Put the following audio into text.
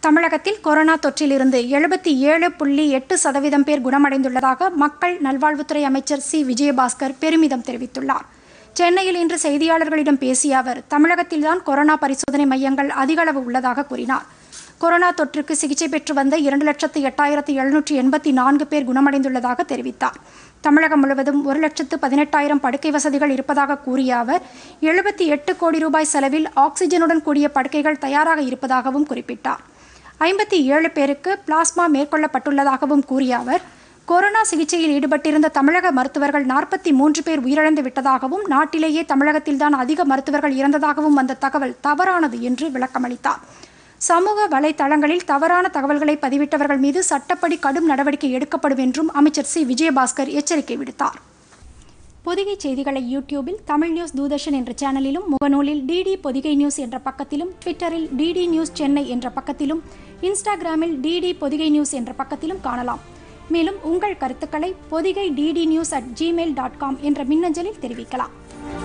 தமிழகத்தில் கொரோனா தொற்றிலிருந்து எழுபத்தி ஏழு புள்ளி எட்டு சதவீதம் பேர் குணமடைந்துள்ளதாக மக்கள் நல்வாழ்வுத்துறை அமைச்சர் சி விஜயபாஸ்கர் பெருமிதம் தெரிவித்துள்ளார் சென்னையில் இன்று செய்தியாளர்களிடம் பேசிய அவர் தமிழகத்தில்தான் கொரோனா பரிசோதனை மையங்கள் அதிகளவு உள்ளதாக கூறினார் கொரோனா தொற்றுக்கு சிகிச்சை பெற்று வந்த இரண்டு லட்சத்து எட்டாயிரத்து எழுநூற்றி எண்பத்தி நான்கு பேர் குணமடைந்துள்ளதாக தெரிவித்தார் தமிழகம் முழுவதும் ஒரு லட்சத்து பதினெட்டாயிரம் படுக்கை வசதிகள் இருப்பதாக கூறிய அவர் எழுபத்தி எட்டு கோடி ரூபாய் செலவில் ஆக்சிஜனுடன் கூடிய படுக்கைகள் தயாராக இருப்பதாகவும் குறிப்பிட்டார் ஐம்பத்தி ஏழு பேருக்கு பிளாஸ்மா மேற்கொள்ளப்பட்டுள்ளதாகவும் கூறிய அவர் கொரோனா சிகிச்சையில் ஈடுபட்டிருந்த தமிழக மருத்துவர்கள் நாற்பத்தி மூன்று பேர் உயிரிழந்து விட்டதாகவும் நாட்டிலேயே தமிழகத்தில்தான் அதிக மருத்துவர்கள் இறந்ததாகவும் வந்த தகவல் தவறானது என்று விளக்கமளித்தார் சமூக வலைதளங்களில் தவறான தகவல்களை பதிவிட்டவர்கள் மீது சட்டப்படி கடும் நடவடிக்கை எடுக்கப்படும் என்றும் அமைச்சர் சி விஜயபாஸ்கர் எச்சரிக்கை விடுத்தார் பொதிகை செய்திகளை யூடியூபில் தமிழ் நியூஸ் தூதர்ஷன் என்ற சேனலிலும் முகநூலில் டிடி பொதிகை நியூஸ் என்ற பக்கத்திலும் ட்விட்டரில் டிடி நியூஸ் சென்னை என்ற பக்கத்திலும் இன்ஸ்டாகிராமில் டிடி பொதிகை நியூஸ் என்ற பக்கத்திலும் காணலாம் மேலும் உங்கள் கருத்துக்களை Podhigai DD news at Gmail dot com என்ற மின்னஞ்சலில் தெரிவிக்கலாம்